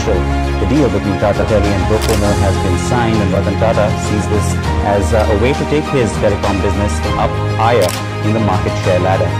official. The deal between Tata Tele and Docomo has been signed and Ratan Tata sees this as uh, a way to take his telecom business up higher in the market share ladder.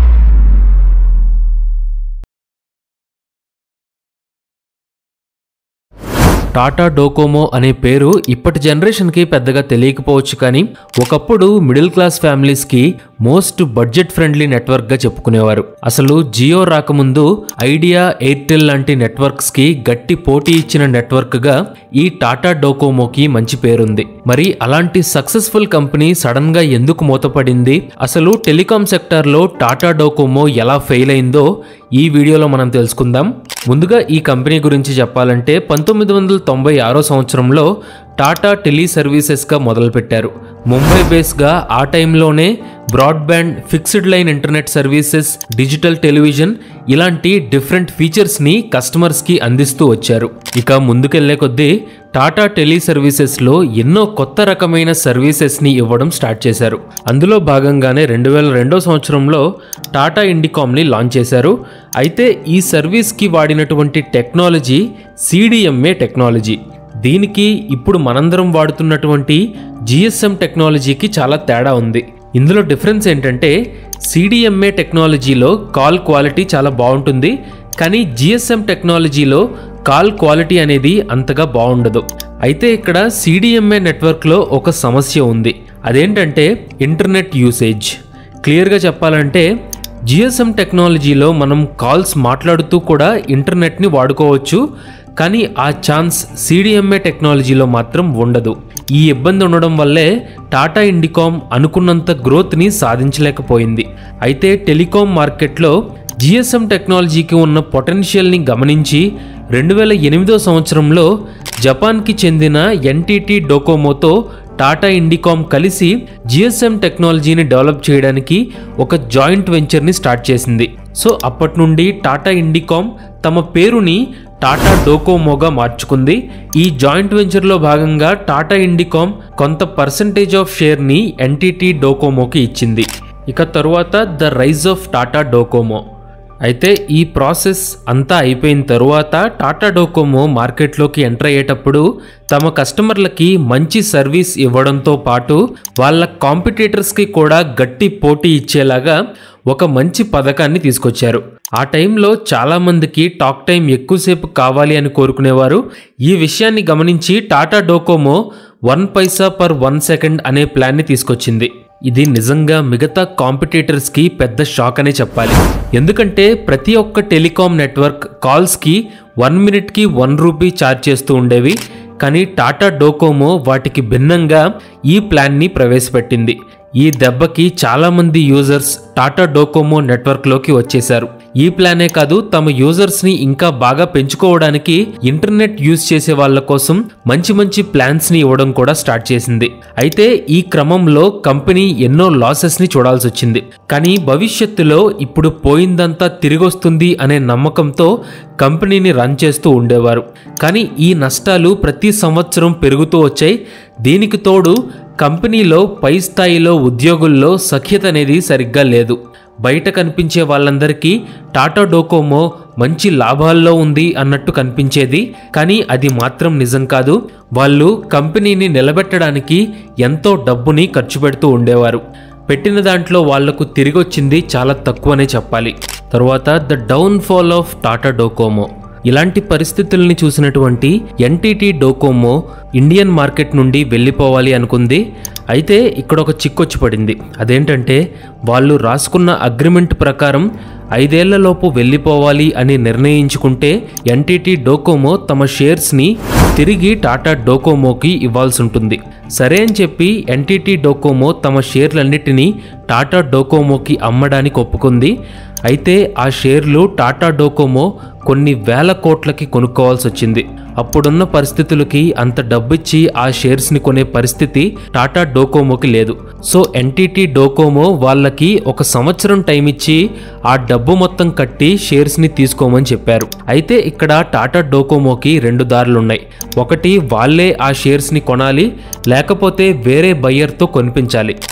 Tata Docomo అనే పేరు ఇప్పటి జనరేషన్కి పెద్దగా తెలియకపోవచ్చు కానీ ఒకప్పుడు middle class ఫ్యామిలీస్కి most budget friendly నెట్వర్క్గా చెప్పుకునేవారు అసలు జియో రాకముందు ఐడియా ఎయిర్టెల్ లాంటి నెట్వర్క్స్కి గట్టి పోటీ ఇచ్చిన నెట్వర్క్గా ఈ టాటా డోకోమోకి మంచి పేరుంది మరి అలాంటి సక్సెస్ఫుల్ కంపెనీ సడన్గా ఎందుకు మూతపడింది అసలు టెలికాం సెక్టార్లో టాటా డోకోమో ఎలా ఫెయిల్ అయిందో ఈ వీడియోలో మనం తెలుసుకుందాం ముందుగా ఈ కంపెనీ గురించి చెప్పాలంటే పంతొమ్మిది వందల తొంభై ఆరో సంవత్సరంలో టాటా టెలి సర్వీసెస్గా మొదలుపెట్టారు ముంబై బేస్గా ఆ టైంలోనే broadband fixed line internet services digital television ఇలాంటి డిఫరెంట్ ఫీచర్స్ని కస్టమర్స్కి అందిస్తూ వచ్చారు ఇక ముందుకెళ్లే కొద్దీ టాటా టెలి సర్వీసెస్లో ఎన్నో కొత్త రకమైన సర్వీసెస్ని ఇవ్వడం స్టార్ట్ చేశారు అందులో భాగంగానే రెండు వేల రెండో సంవత్సరంలో టాటా ఇండికామ్ని లాంచ్ చేశారు అయితే ఈ సర్వీస్కి వాడినటువంటి టెక్నాలజీ సిడిఎంఏ టెక్నాలజీ దీనికి ఇప్పుడు మనందరం వాడుతున్నటువంటి జిఎస్ఎం టెక్నాలజీకి చాలా తేడా ఉంది ఇందులో డిఫరెన్స్ ఏంటంటే సిడిఎంఏ టెక్నాలజీలో కాల్ క్వాలిటీ చాలా బాగుంటుంది కానీ జిఎస్ఎం టెక్నాలజీలో కాల్ క్వాలిటీ అనేది అంతగా బాగుండదు అయితే ఇక్కడ సిడిఎంఏ నెట్వర్క్లో ఒక సమస్య ఉంది అదేంటంటే ఇంటర్నెట్ యూసేజ్ క్లియర్గా చెప్పాలంటే జిఎస్ఎం టెక్నాలజీలో మనం కాల్స్ మాట్లాడుతూ కూడా ఇంటర్నెట్ని వాడుకోవచ్చు కానీ ఆ ఛాన్స్ సిడిఎంఏ టెక్నాలజీలో మాత్రం ఉండదు ఈ ఇబ్బంది ఉండడం వల్లే టాటా ఇండికామ్ అనుకున్నంత గ్రోత్ని సాధించలేకపోయింది అయితే టెలికాం మార్కెట్లో జిఎస్ఎం టెక్నాలజీకి ఉన్న పొటెన్షియల్ని గమనించి రెండు వేల ఎనిమిదో సంవత్సరంలో జపాన్కి చెందిన ఎన్టీటీ డోకోమోతో టాటా ఇండికామ్ కలిసి జిఎస్ఎం టెక్నాలజీని డెవలప్ చేయడానికి ఒక జాయింట్ వెంచర్ని స్టార్ట్ చేసింది సో అప్పటి నుండి టాటా ఇండికామ్ తమ పేరుని టాటా డోకోమోగా మార్చుకుంది ఈ జాయింట్ వెంచర్లో భాగంగా టాటా ఇండికామ్ కొంత పర్సంటేజ్ ఆఫ్ షేర్ని ఎన్టీటీ డోకోమోకి ఇచ్చింది ఇక తరువాత the rise of Tata Docomo అయితే ఈ ప్రాసెస్ అంతా అయిపోయిన తరువాత టాటా డోకోమో మార్కెట్లోకి ఎంటర్ అయ్యేటప్పుడు తమ కస్టమర్లకి మంచి సర్వీస్ ఇవ్వడంతో పాటు వాళ్ళ కాంపిటేటర్స్కి కూడా గట్టి పోటీ ఇచ్చేలాగా ఒక మంచి పథకాన్ని తీసుకొచ్చారు ఆ టైంలో చాలామందికి టాక్ టైం ఎక్కువసేపు కావాలి అని కోరుకునేవారు ఈ విషయాన్ని గమనించి Tata Docomo one paisa per one second అనే ప్లాన్ని తీసుకొచ్చింది ఇది నిజంగా మిగతా కాంపిటేటర్స్కి పెద్ద షాక్ అనే చెప్పాలి ఎందుకంటే ప్రతి ఒక్క టెలికాం నెట్వర్క్ కాల్స్కి వన్ మినిట్కి వన్ రూపీ ఛార్జ్ చేస్తూ ఉండేవి కానీ టాటా డోకోమో వాటికి భిన్నంగా ఈ ప్లాన్ని ప్రవేశపెట్టింది ఈ దెబ్బకి చాలామంది యూజర్స్ టాటా డోకోమో నెట్వర్క్లోకి వచ్చేశారు ఈ ప్లానే కాదు తమ యూజర్స్ని ఇంకా బాగా పెంచుకోవడానికి ఇంటర్నెట్ యూజ్ చేసే వాళ్ళ కోసం మంచి మంచి ప్లాన్స్ని ఇవ్వడం కూడా స్టార్ట్ చేసింది అయితే ఈ క్రమంలో కంపెనీ ఎన్నో లాసెస్ని చూడాల్సి వచ్చింది కానీ భవిష్యత్తులో ఇప్పుడు పోయిందంతా తిరిగొస్తుంది అనే నమ్మకంతో కంపెనీని రన్ చేస్తూ ఉండేవారు కానీ ఈ నష్టాలు ప్రతి సంవత్సరం పెరుగుతూ వచ్చాయి దీనికి తోడు కంపెనీలో పై స్థాయిలో ఉద్యోగుల్లో సఖ్యత అనేది సరిగ్గా లేదు బయట కనిపించే వాళ్ళందరికీ టాటా డోకోమో మంచి లాభాల్లో ఉంది అన్నట్టు కనిపించేది కానీ అది మాత్రం నిజం కాదు వాళ్ళు కంపెనీని నిలబెట్టడానికి ఎంతో డబ్బుని ఖర్చు పెడుతూ ఉండేవారు పెట్టిన దాంట్లో వాళ్లకు తిరిగొచ్చింది చాలా తక్కువనే చెప్పాలి తరువాత the downfall of Tata Docomo ఇలాంటి పరిస్థితుల్ని చూసినటువంటి ఎన్టీటీ డోకోమో ఇండియన్ మార్కెట్ నుండి వెళ్ళిపోవాలి అనుకుంది అయితే ఇక్కడ ఒక చిక్కొచ్చి పడింది అదేంటంటే వాళ్ళు రాసుకున్న అగ్రిమెంట్ ప్రకారం ఐదేళ్లలోపు వెళ్ళిపోవాలి అని నిర్ణయించుకుంటే ఎన్టీటీ డోకోమో తమ షేర్స్ని తిరిగి టాటా డోకోమోకి ఇవ్వాల్సి ఉంటుంది సరే అని చెప్పి ఎన్టీటీ డోకోమో తమ షేర్లన్నిటినీ టాటా డోకోమోకి అమ్మడానికి ఒప్పుకుంది అయితే ఆ షేర్లు టాటా డోకోమో కొన్ని వేల కోట్లకి కొనుక్కోవాల్సి వచ్చింది అప్పుడున్న పరిస్థితులకి అంత డబ్బిచ్చి ఆ షేర్స్ని కొనే పరిస్థితి టాటా డోకోమోకి లేదు సో ఎన్టీటీ డోకోమో వాళ్ళకి ఒక సంవత్సరం టైం ఇచ్చి ఆ డబ్బు మొత్తం కట్టి షేర్స్ని తీసుకోమని చెప్పారు అయితే ఇక్కడ టాటా డోకోమోకి రెండు దారులున్నాయి ఒకటి వాళ్ళే ఆ షేర్స్ని కొనాలి లేకపోతే వేరే బయ్యర్తో కొనిపించాలి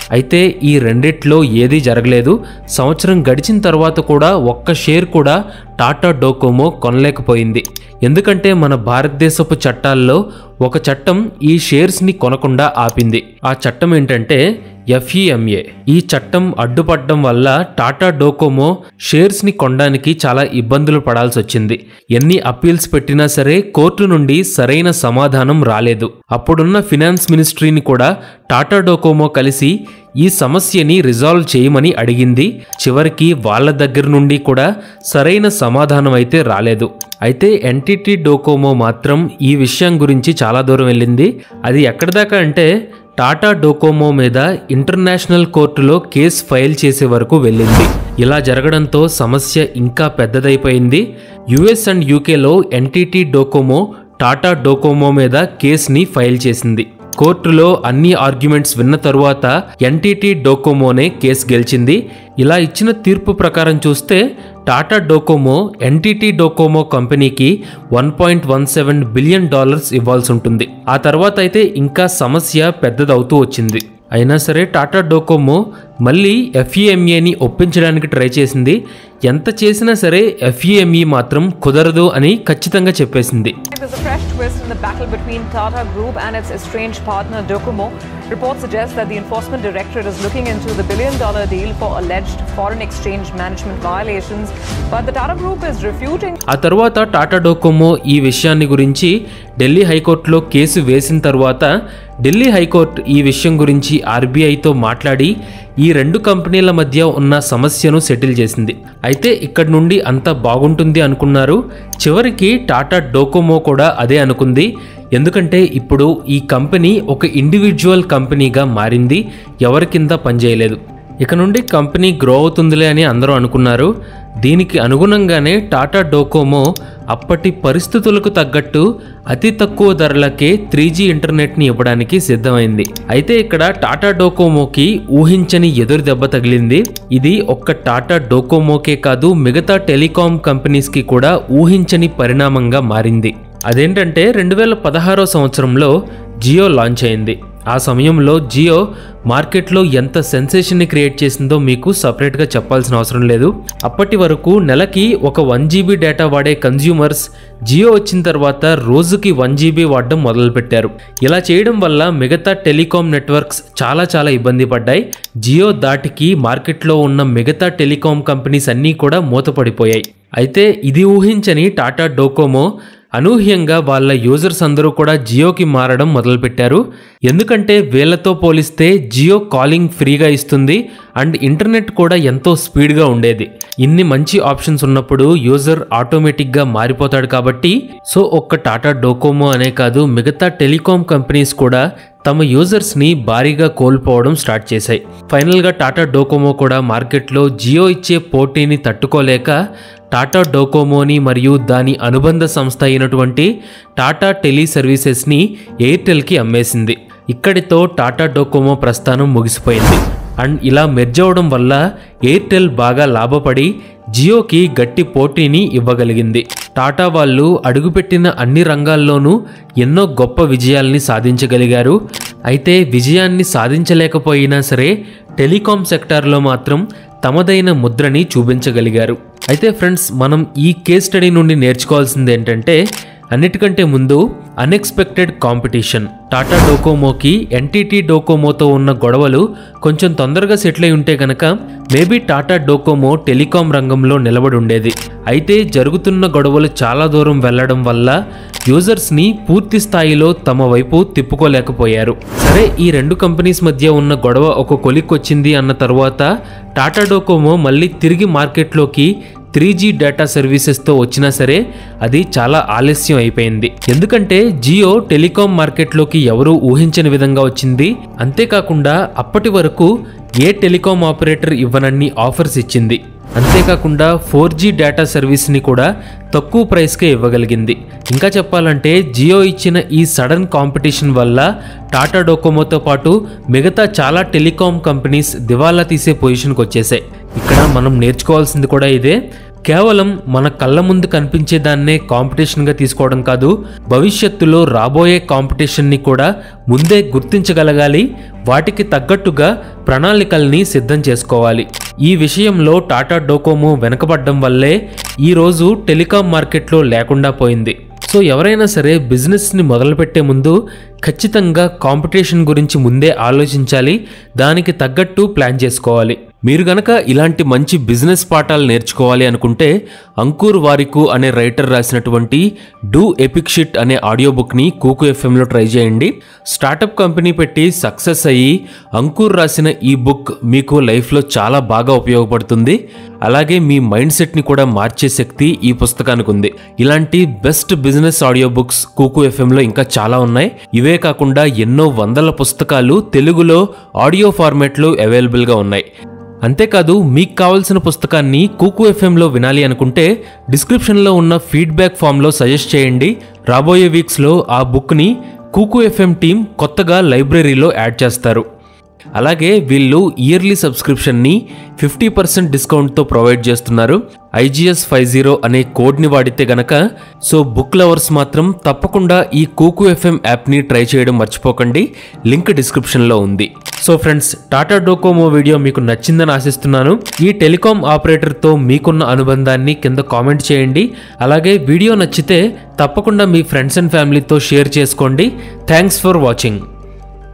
అయితే ఈ రెండిట్లో ఏదీ జరగలేదు సంవత్సరం గడిచిన తర్వాత కూడా ఒక్క షేర్ కూడా టాటా డోకోమో కొనలేకపోయింది ఎందుకంటే మన భారతదేశపు చట్టాల్లో ఒక చట్టం ఈ షేర్స్ని కొనకుండా ఆపింది ఆ చట్టం ఏంటంటే ఎఫ్ఈఎంఏ ఈ చట్టం అడ్డుపడడం వల్ల టాటా డోకోమో షేర్స్ని కొనడానికి చాలా ఇబ్బందులు పడాల్సి వచ్చింది ఎన్ని అప్పీల్స్ పెట్టినా సరే కోర్టు నుండి సరైన సమాధానం రాలేదు అప్పుడున్న ఫినాన్స్ మినిస్ట్రీని కూడా టాటా డోకోమో కలిసి ఈ సమస్యని రిజాల్వ్ చేయమని అడిగింది చివరికి వాళ్ళ దగ్గర నుండి కూడా సరైన సమాధానం అయితే రాలేదు అయితే ఎన్టీటీ డోకోమో మాత్రం ఈ విషయం గురించి చాలా దూరం వెళ్ళింది అది ఎక్కడి దాకా అంటే టాటా డోకోమో మీద ఇంటర్నేషనల్ కోర్టులో కేసు ఫైల్ చేసే వరకు వెళ్ళింది ఇలా జరగడంతో సమస్య ఇంకా పెద్దదైపోయింది యుఎస్ అండ్ యూకేలో ఎన్టీటీ డోకోమో టాటా డోకోమో మీద కేసుని ఫైల్ చేసింది కోర్టులో అన్ని ఆర్గ్యుమెంట్స్ విన్న తరువాత ఎన్టీటీ డోకోమోనే కేసు గెలిచింది ఇలా ఇచ్చిన తీర్పు ప్రకారం చూస్తే టాటా డోకోమో ఎన్టీటీ డోకోమో కంపెనీకి one point one seven billion dollars ఇవ్వాల్సి ఉంటుంది ఆ తర్వాత అయితే ఇంకా సమస్య పెద్దదవుతూ వచ్చింది అయినా సరే టాటా డోకోమో మళ్ళీ ఎఫ్ఈఎంఏని ఒప్పించడానికి ట్రై చేసింది ఎంత చేసినా సరే ఎఫ్ఈఎంఈ మాత్రం కుదరదు అని ఖచ్చితంగా చెప్పేసింది There's a fresh twist in the battle between Tata Group and its estranged partner Docomo. Reports suggest that the Enforcement Directorate is looking into the billion dollar deal for alleged foreign exchange management violations, but the Tata Group is refuting ఆ తర్వాత Tata Docomo ఈ విషయాన్ని గురించి ఢిల్లీ హైకోర్టులో case వేసిన తర్వాత Delhi high court ఈ విషయం గురించి ఆర్బీఐతో మాట్లాడి ఈ రెండు కంపెనీల మధ్య ఉన్న సమస్యను సెటిల్ చేసింది అయితే ఇక్కడ నుండి అంతా బాగుంటుంది అనుకున్నారు చివరికి టాటా డోకోమో కూడా అదే అనుకుంది ఎందుకంటే ఇప్పుడు ఈ కంపెనీ ఒక ఇండివిజువల్ కంపెనీగా మారింది ఎవరి కింద పనిచేయలేదు ఇక నుండి కంపెనీ గ్రో అవుతుందిలే అని అందరూ అనుకున్నారు దీనికి అనుగుణంగానే టాటా డోకోమో అప్పటి పరిస్థితులకు తగ్గట్టు అతి తక్కువ ధరలకే త్రీ జీ ఇంటర్నెట్ని ఇవ్వడానికి సిద్ధమైంది అయితే ఇక్కడ టాటా డోకోమోకి ఊహించని ఎదురు దెబ్బ తగిలింది ఇది ఒక్క టాటా డోకోమోకే కాదు మిగతా టెలికాం కంపెనీస్కి కూడా ఊహించని పరిణామంగా మారింది అదేంటంటే రెండు వేల పదహారో సంవత్సరంలో జియో లాంచ్ అయింది ఆ సమయంలో జియో మార్కెట్లో ఎంత సెన్సేషన్ని క్రియేట్ చేసిందో మీకు సపరేట్గా చెప్పాల్సిన అవసరం లేదు అప్పటి వరకు నెలకి ఒక వన్ జీబీ డేటా వాడే కన్జ్యూమర్స్ జియో వచ్చిన తర్వాత రోజుకి వన్ జీబీ వాడడం మొదలుపెట్టారు ఇలా చేయడం వల్ల మిగతా టెలికాం నెట్వర్క్స్ చాలా చాలా ఇబ్బంది పడ్డాయి జియో దాటికి మార్కెట్లో ఉన్న మిగతా టెలికాం కంపెనీస్ అన్నీ కూడా మూతపడిపోయాయి అయితే ఇది ఊహించని టాటా డోకోమో అనూహ్యంగా వాళ్ళ యూజర్స్ అందరూ కూడా జియోకి మారడం మొదలుపెట్టారు ఎందుకంటే వీళ్ళతో పోలిస్తే జియో కాలింగ్ ఫ్రీగా ఇస్తుంది అండ్ ఇంటర్నెట్ కూడా ఎంతో స్పీడ్గా ఉండేది ఇన్ని మంచి ఆప్షన్స్ ఉన్నప్పుడు యూజర్ ఆటోమేటిక్గా మారిపోతాడు కాబట్టి సో ఒక్క టాటా డోకోమో అనే కాదు మిగతా టెలికాం కంపెనీస్ కూడా తమ యూజర్స్ని భారీగా కోల్పోవడం స్టార్ట్ చేశాయి ఫైనల్గా టాటా డోకోమో కూడా మార్కెట్లో జియో ఇచ్చే పోటీని తట్టుకోలేక టాటా డోకోమోని మరియు దాని అనుబంధ సంస్థ అయినటువంటి టాటా టెలి సర్వీసెస్ని ఎయిర్టెల్కి అమ్మేసింది ఇక్కడితో టాటా డోకోమో ప్రస్థానం ముగిసిపోయింది అండ్ ఇలా మెర్జ్ అవడం వల్ల ఎయిర్టెల్ బాగా లాభపడి జియోకి గట్టి పోటీని ఇవ్వగలిగింది టాటా వాళ్ళు అడుగుపెట్టిన అన్ని రంగాల్లోనూ ఎన్నో గొప్ప విజయాల్ని సాధించగలిగారు అయితే విజయాన్ని సాధించలేకపోయినా సరే టెలికాం సెక్టార్లో మాత్రం తమదైన ముద్రని చూపించగలిగారు అయితే ఫ్రెండ్స్ మనం ఈ కేస్ స్టడీ నుండి నేర్చుకోవాల్సింది ఏంటంటే అన్నిటికంటే ముందు అన్ఎక్స్పెక్టెడ్ కాంపిటీషన్ టాటా డోకోమోకి ఎన్టీటీ డోకోమోతో ఉన్న గొడవలు కొంచెం తొందరగా సెటిల్ అయి ఉంటే గనక మేబీ టాటా డోకోమో టెలికాం రంగంలో నిలబడి ఉండేది అయితే జరుగుతున్న గొడవలు చాలా దూరం వెళ్లడం వల్ల యూజర్స్ని పూర్తి స్థాయిలో తమ వైపు తిప్పుకోలేకపోయారు సరే ఈ రెండు కంపెనీస్ మధ్య ఉన్న గొడవ ఒక కొలిక్కొచ్చింది అన్న తర్వాత టాటా డోకోమో మళ్ళీ తిరిగి మార్కెట్లోకి త్రీ జీ డేటా సర్వీసెస్తో వచ్చినా సరే అది చాలా ఆలస్యం అయిపోయింది ఎందుకంటే జియో టెలికాం మార్కెట్లోకి ఎవరూ ఊహించని విధంగా వచ్చింది అంతేకాకుండా అప్పటి వరకు ఏ టెలికాం ఆపరేటర్ ఇవ్వనన్ని ఆఫర్స్ ఇచ్చింది అంతేకాకుండా ఫోర్ జీ డేటా సర్వీస్ని కూడా తక్కువ ప్రైస్కే ఇవ్వగలిగింది ఇంకా చెప్పాలంటే జియో ఇచ్చిన ఈ సడన్ కాంపిటీషన్ వల్ల టాటా డోకోమోతో పాటు మిగతా చాలా టెలికాం కంపెనీస్ దివాలా తీసే పొజిషన్కి వచ్చేసాయి ఇక్కడ మనం నేర్చుకోవాల్సింది కూడా ఇదే కేవలం మన కళ్ళ ముందు కనిపించే దాన్నే కాంపిటీషన్గా తీసుకోవడం కాదు భవిష్యత్తులో రాబోయే కాంపిటీషన్ని కూడా ముందే గుర్తించగలగాలి వాటికి తగ్గట్టుగా ప్రణాళికల్ని సిద్ధం చేసుకోవాలి ఈ విషయంలో టాటా డోకోమో వెనకబడ్డం వల్లే ఈరోజు టెలికాం మార్కెట్లో లేకుండా పోయింది సో ఎవరైనా సరే బిజినెస్ని మొదలుపెట్టే ముందు ఖచ్చితంగా కాంపిటీషన్ గురించి ముందే ఆలోచించాలి దానికి తగ్గట్టు ప్లాన్ చేసుకోవాలి మీరు గనక ఇలాంటి మంచి బిజినెస్ పాఠాలు నేర్చుకోవాలి అనుకుంటే అంకుర్ వారికు అనే రైటర్ రాసినటువంటి డూ ఎపిక్ షిట్ అనే ఆడియో బుక్ని కూకు ఎఫ్ఎంలో ట్రై చేయండి స్టార్టప్ కంపెనీ పెట్టి సక్సెస్ అయ్యి అంకుర్ రాసిన ఈ బుక్ మీకు లైఫ్లో చాలా బాగా ఉపయోగపడుతుంది అలాగే మీ మైండ్ సెట్ని కూడా మార్చే శక్తి ఈ పుస్తకానికి ఉంది ఇలాంటి best business audio books Kuku ఎఫ్ఎంలో ఇంకా చాలా ఉన్నాయి ఇవే కాకుండా ఎన్నో వందల పుస్తకాలు తెలుగులో ఆడియో ఫార్మాట్లో అవైలబుల్గా ఉన్నాయి అంతేకాదు మీకు కావాల్సిన పుస్తకాన్ని కూకు ఎఫ్ఎంలో వినాలి అనుకుంటే డిస్క్రిప్షన్లో ఉన్న ఫీడ్బ్యాక్ ఫామ్లో సజెస్ట్ చేయండి రాబోయే వీక్స్లో ఆ బుక్ని కూకు ఎఫ్ఎం టీం కొత్తగా లైబ్రరీలో యాడ్ చేస్తారు అలాగే వీళ్ళు ఇయర్లీ సబ్స్క్రిప్షన్ని ఫిఫ్టీ పర్సెంట్ డిస్కౌంట్తో ప్రొవైడ్ చేస్తున్నారు ఐజిఎస్ ఫైవ్ జీరో అనే కోడ్ని వాడితే గనక సో బుక్ లవర్స్ మాత్రం తప్పకుండా ఈ కూకు ఎఫ్ఎం యాప్ని ట్రై చేయడం మర్చిపోకండి లింక్ డిస్క్రిప్షన్లో ఉంది so friends Tata Docomo video మీకు నచ్చిందని ఆశిస్తున్నాను ఈ టెలికాం ఆపరేటర్తో మీకున్న అనుబంధాన్ని కింద కామెంట్ చేయండి అలాగే వీడియో నచ్చితే తప్పకుండా మీ ఫ్రెండ్స్ అండ్ ఫ్యామిలీతో షేర్ చేసుకోండి థ్యాంక్స్ ఫర్ వాచింగ్